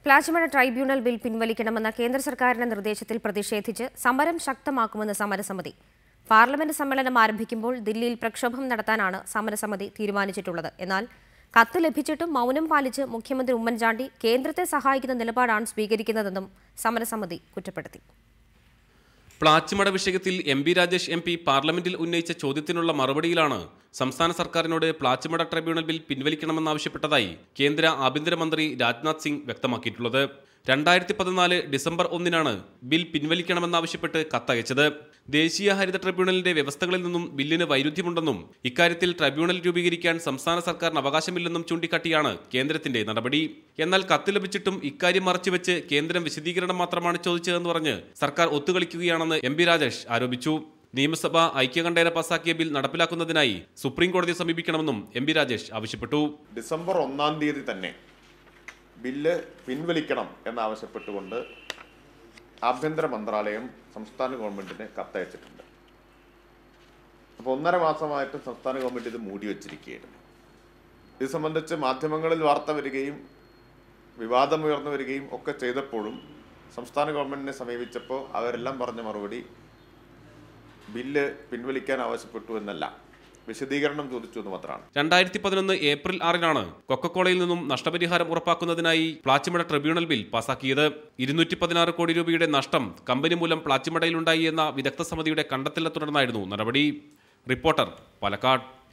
പ്ലാച്ചിമഴ tribunal bill പിൻവലിക്കണമെന്ന കേന്ദ്ര സർക്കാരിന്റെ നിർദ്ദേശത്തിൽ പ്രതിഷേധിച്ച് സമരം ശക്തമാക്കുമെന്ന് സമരസമിതി പാർലമെന്റ് സമ്മേളനം ആരംഭിക്കുമ്പോൾ ദില്ലിയിൽ പ്രക്ഷോഭം നടത്താനാണ് സമരസമിതി തീരുമാനിച്ചിട്ടുള്ളത് എന്നാൽ കത്ത് ലഭിച്ചിട്ടും മൗനം പാലിച്ച് മുഖ്യമന്ത്രി ഉമ്മൻചാണ്ടി കേന്ദ്രത്തെ സഹായിക്കുന്ന നിലപാടാണ് സ്വീകരിക്കുന്നതെന്നും സമരസമിതി കുറ്റപ്പെടുത്തി പ്ലാച്ചിമട വിഷയത്തിൽ M P Rajesh M P പാർലമെന്റിൽ ഉന്നയിച്ച ചോദ്യത്തിനുള്ള മറുപടിയിലാണ് സംസ്ഥാന സർക്കാരിനോട് പ്ലാച്ചിമട ട്രൈബ്യൂണൽ ബിൽ പിൻവലിക്കണമെന്നാവശ്യപ്പെട്ടതായി കേന്ദ്ര ആഭ്യന്തരമന്ത്രി രാജ്നാഥ് സിംഗ് വ്യക്തമാക്കിയിട്ടുള്ളത് രണ്ടായിരത്തി പതിനാല് ഡിസംബർ ഒന്നിനാണ് ബിൽ പിൻവലിക്കണമെന്നാവശ്യപ്പെട്ട് കത്തയച്ചത് ദേശീയ ഹരിത ട്രിബ്യൂണലിന്റെ വ്യവസ്ഥകളിൽ നിന്നും ബില്ലിന് വൈരുദ്ധ്യമുണ്ടെന്നും ഇക്കാര്യത്തിൽ ട്രൈബ്യൂണൽ രൂപീകരിക്കാൻ സംസ്ഥാന സർക്കാരിന് അവകാശമില്ലെന്നും ചൂണ്ടിക്കാട്ടിയാണ് കേന്ദ്രത്തിന്റെ നടപടി എന്നാൽ കത്ത് ലഭിച്ചിട്ടും ഇക്കാര്യം മറച്ചുവെച്ച് കേന്ദ്രം വിശദീകരണം മാത്രമാണ് ചോദിച്ചതെന്ന് പറഞ്ഞ് സർക്കാർ ഒത്തുകളിക്കുകയാണെന്ന് എം പി രാജേഷ് ആരോപിച്ചു നിയമസഭ ഐക്യകണ്ഠേന പാസാക്കിയ ബിൽ നടപ്പിലാക്കുന്നതിനായി സുപ്രീം കോടതിയെ സമീപിക്കണമെന്നും എം പി രാജേഷ് ആവശ്യപ്പെട്ടു ഡിസംബർ ഒന്നാം തീയതി തന്നെ ബില്ല് പിൻവലിക്കണം എന്നാവശ്യപ്പെട്ടുകൊണ്ട് ആഭ്യന്തര മന്ത്രാലയം സംസ്ഥാന ഗവൺമെന്റിന് കത്തയച്ചിട്ടുണ്ട് അപ്പോൾ ഒന്നര മാസമായിട്ട് സംസ്ഥാന ഗവൺമെന്റ് ഇത് മൂടി വച്ചിരിക്കുകയായിരുന്നു ഇത് സംബന്ധിച്ച് മാധ്യമങ്ങളിൽ വാർത്ത വരികയും വിവാദമുയർന്നു വരികയും ഒക്കെ ചെയ്തപ്പോഴും സംസ്ഥാന ഗവൺമെന്റിനെ സമീപിച്ചപ്പോൾ അവരെല്ലാം പറഞ്ഞ മറുപടി ബില്ല് പിൻവലിക്കാൻ ആവശ്യപ്പെട്ടു എന്നല്ല വിശദീകരണം ചോദിച്ചു എന്ന് മാത്രമാണ് രണ്ടായിരത്തി പതിനൊന്ന് ഏപ്രിൽ ആറിനാണ് കൊക്കക്കോളയിൽ നിന്നും നഷ്ടപരിഹാരം ഉറപ്പാക്കുന്നതിനായി പ്ലാച്ചിമട ട്രിബ്യൂണൽ ബിൽ പാസാക്കിയത് ഇരുന്നൂറ്റി പതിനാറ് കോടി രൂപയുടെ നഷ്ടം കമ്പനി മൂലം പ്ലാച്ചിമടയിലുണ്ടായി എന്ന വിദഗ്ധ സമിതിയുടെ കണ്ടെത്തലിനെ തുടർന്നായിരുന്നു നടപടി റിപ്പോർട്ടർ പാലക്കാട്